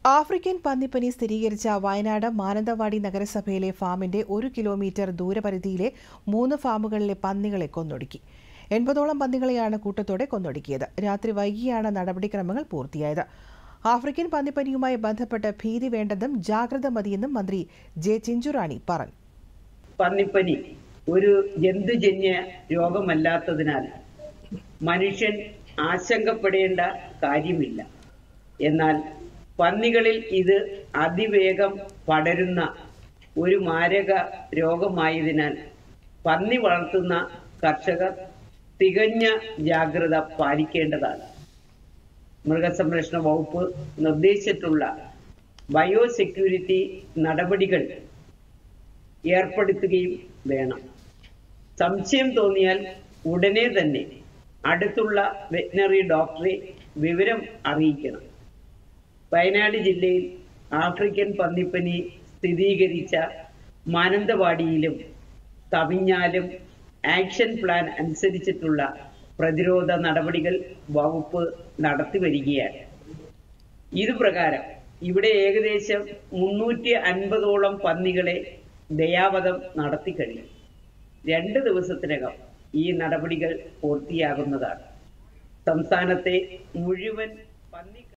African പന്നിപ്പനി സ്ഥിരീകരിച്ച വയനാട് മാനന്തവാടി നഗരസഭയിലെ ഫാമിന്റെ ഒരു കിലോമീറ്റർ ദൂരപരിധിയിലെ മൂന്ന് ഫാമുകളിലെ പന്നികളെ കൊന്നൊടുക്കി എൺപതോളം പന്നികളെയാണ് കൂട്ടത്തോടെ കൊന്നൊടുക്കിയത് രാത്രി വൈകിയാണ് നടപടിക്രമങ്ങൾ പൂർത്തിയായത് ആഫ്രിക്കൻ പന്നിപ്പനിയുമായി ബന്ധപ്പെട്ട് ഭീതി വേണ്ടെന്നും ജാഗ്രത മതിയെന്നും മന്ത്രി ജെ ചിഞ്ചുറാണി പറഞ്ഞു പന്നിപ്പനി ഒരു ജന്തുജന്യ രോഗമല്ലാത്തതിനാൽ മനുഷ്യൻ ആശങ്കപ്പെടേണ്ട കാര്യമില്ല എന്നാൽ പന്നികളിൽ ഇത് അതിവേഗം പടരുന്ന ഒരു മാരക രോഗമായതിനാൽ പന്നി വളർത്തുന്ന കർഷകർ തികഞ്ഞ ജാഗ്രത പാലിക്കേണ്ടതാണ് മൃഗസംരക്ഷണ വകുപ്പ് നിർദ്ദേശിച്ചിട്ടുള്ള ബയോസെക്യൂരിറ്റി നടപടികൾ ഏർപ്പെടുത്തുകയും വേണം സംശയം തോന്നിയാൽ ഉടനെ തന്നെ അടുത്തുള്ള വെറ്റിനറി ഡോക്ടറെ വിവരം അറിയിക്കണം വയനാട് ജില്ലയിൽ ആഫ്രിക്കൻ പന്നിപ്പനി സ്ഥിരീകരിച്ച മാനന്തവാടിയിലും കവിഞ്ഞാലും ആക്ഷൻ പ്ലാൻ അനുസരിച്ചിട്ടുള്ള പ്രതിരോധ നടപടികൾ വകുപ്പ് നടത്തി വരികയാണ് ഇതുപ്രകാരം ഇവിടെ ഏകദേശം മുന്നൂറ്റി അൻപതോളം പന്നികളെ ദയാവധം നടത്തി കഴിയും രണ്ട് ദിവസത്തിനകം ഈ നടപടികൾ പൂർത്തിയാകുന്നതാണ് സംസ്ഥാനത്തെ മുഴുവൻ പന്നി